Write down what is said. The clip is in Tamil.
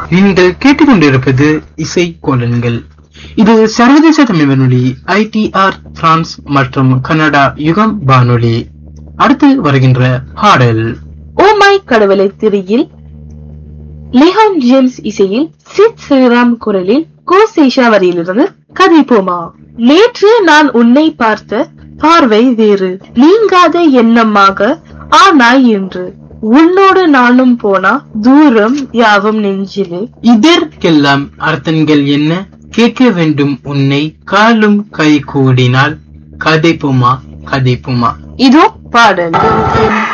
நீங்கள் கேட்டுக்கொண்டிருப்பது இசை கோலன்கள் இது சர்வதேச தமிழ் வானொலி ஐடிஆர் பிரான்ஸ் மற்றும் கனடா யுகம் வானொலி அடுத்து வருகின்ற பாடல் ஓ மை கடவுளை திரியில் லிஹான் ஜேம்ஸ் இசையில் சித் ஸ்ரீராம் குரலில் கோ சேஷா வரியிலிருந்து கதை போமா நேற்று நான் உன்னை பார்த்த பார்வை வேறு நீங்காத எண்ணமாக ஆனாய் என்று உன்னோடு நானும் போனா தூரம் யாவும் நெஞ்சிலே இதற்கெல்லாம் அர்த்தங்கள் என்ன கேட்க வேண்டும் உன்னை காலும் கை கூடினால் கதைப்புமா கதைப்புமா இதோ பாடல்